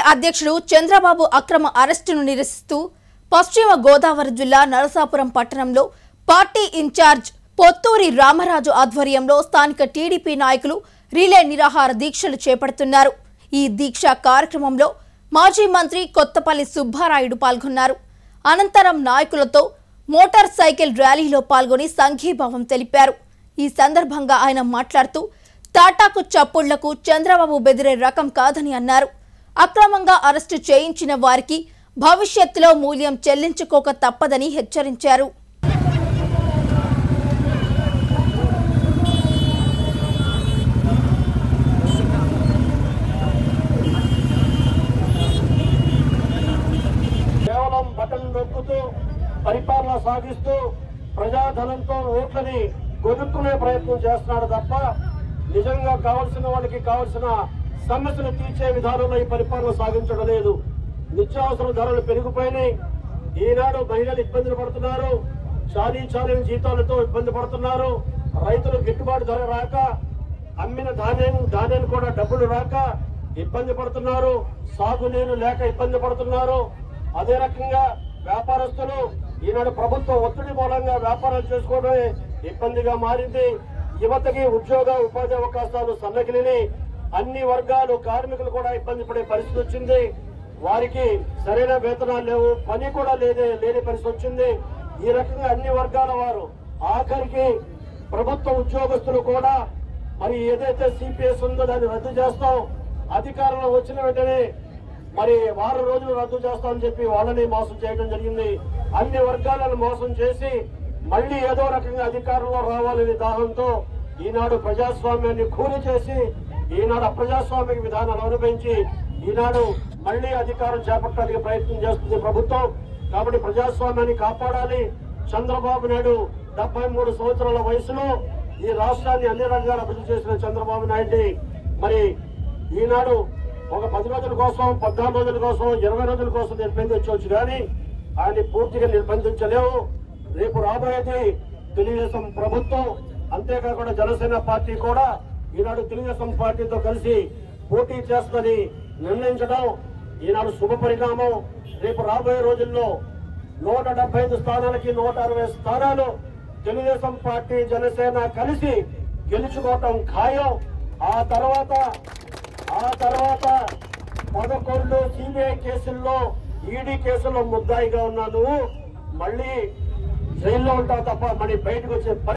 అధ్యక్షుడు చంద్రబాబు అక్రమ అరెస్టును నిరసిస్తూ పశ్చిమ గోదావరి జిల్లా నరసాపురం పట్టణంలో పార్టీ ఇన్ఛార్జ్ పొత్తూరి రామరాజు ఆధ్వర్యంలో స్థానిక టీడీపీ నాయకులు రిలే నిరాహార దీక్షలు చేపడుతున్నారు ఈ దీక్ష కార్యక్రమంలో మాజీ మంత్రి కొత్తపల్లి సుబ్బారాయుడు పాల్గొన్నారు అనంతరం నాయకులతో మోటార్ సైకిల్ ర్యాలీలో పాల్గొని సంఘీభావం తెలిపారు ఈ సందర్భంగా ఆయన మాట్లాడుతూ తాటాకు చప్పుళ్లకు చంద్రబాబు బెదిరే రకం కాదని అన్నారు అక్రమంగా అరెస్టు చేయించిన వారికి భవిష్యత్తులో మూల్యం చెల్లించుకోక తప్పదని హెచ్చరించారు కేవలం బటన్ నొక్కుతూ పరిపాలన సాగిస్తూ ప్రజాధనంతో ఓట్లని కొనుక్కునే ప్రయత్నం చేస్తున్నాడు తప్ప నిజంగా కావలసిన వాళ్ళకి కావలసిన సమస్యలు తీర్చే విధానంలో ఈ పరిపాలన సాగించడం లేదు నిత్యావసర ధరలు పెరిగిపోయినాయి ఈనాడు మహిళలు ఇబ్బందులు పడుతున్నారు చాలీ చాలని జీతాలతో ఇబ్బంది పడుతున్నారు రైతులు గిట్టుబాటు ధర రాక అమ్మిన ధాన్యం ధాన్యాన్ని కూడా డబ్బులు రాక ఇబ్బంది పడుతున్నారు సాగునీరు లేక ఇబ్బంది పడుతున్నారు అదే రకంగా వ్యాపారస్తులు ఈనాడు ప్రభుత్వ ఒత్తిడి మూలంగా వ్యాపారాలు చేసుకోవడమే ఇబ్బందిగా మారింది యువతకి ఉద్యోగ ఉపాధి అవకాశాలు సన్నగిలిని అన్ని వర్గాలు కార్మికులు కూడా ఇబ్బంది పడే పరిస్థితి వచ్చింది వారికి సరైన వేతనాలు లేవు పని కూడా లేదే లేని పరిస్థితి వచ్చింది ఈ రకంగా అన్ని వర్గాల వారు ఆఖరికి ప్రభుత్వ ఉద్యోగస్తులు కూడా మరి ఏదైతే సిపిఎస్ ఉందో దాన్ని రద్దు చేస్తాం అధికారంలో వచ్చిన వెంటనే మరి వారం రోజులు రద్దు చేస్తామని చెప్పి వాళ్ళని మోసం చేయడం జరిగింది అన్ని వర్గాలను మోసం చేసి మళ్ళీ ఏదో రకంగా అధికారంలో రావాలనే దాహంతో ఈనాడు ప్రజాస్వామ్యాన్ని కూలి చేసి ఈనాడు అప్రజాస్వామిక విధానాలు అనుభవించి ఈనాడు మళ్ళీ అధికారం చేపట్టడానికి ప్రయత్నం చేస్తుంది ప్రభుత్వం కాబట్టి ప్రజాస్వామ్యాన్ని కాపాడాలి చంద్రబాబు నాయుడు డెబ్బై మూడు సంవత్సరాల వయసులో ఈ రాష్ట్రాన్ని అన్ని రంగాలు అభివృద్ధి చేసిన చంద్రబాబు నాయుడిని మరి ఈనాడు ఒక పది రోజుల కోసం పద్నాలుగు రోజుల కోసం ఇరవై రోజుల కోసం నిర్బంధించవచ్చు కానీ ఆయన్ని పూర్తిగా నిర్బంధించలేవు రేపు రాబోయేది తెలుగుదేశం ప్రభుత్వం అంతేకాకుండా జనసేన పార్టీ కూడా ఈనాడు తెలుగుదేశం పార్టీతో కలిసి పోటీ చేస్తుందని నిర్ణయించడం ఈనాడు శుభ పరిణామం రేపు రాబోయే రోజుల్లో నూట డెబ్బై ఐదు స్థానాలకి నూట అరవై స్థానాలు తెలుగుదేశం పార్టీ జనసేన కలిసి గెలుచుకోవటం ఖాయం ఆ తర్వాత ఆ తర్వాత పదకొండు సిబిఐ కేసుల్లో ఈడీ కేసుల్లో ముద్దాయిగా ఉన్నాను మళ్ళీ జైల్లో ఉంటావు తప్ప మళ్ళీ బయటకు వచ్చే పరి-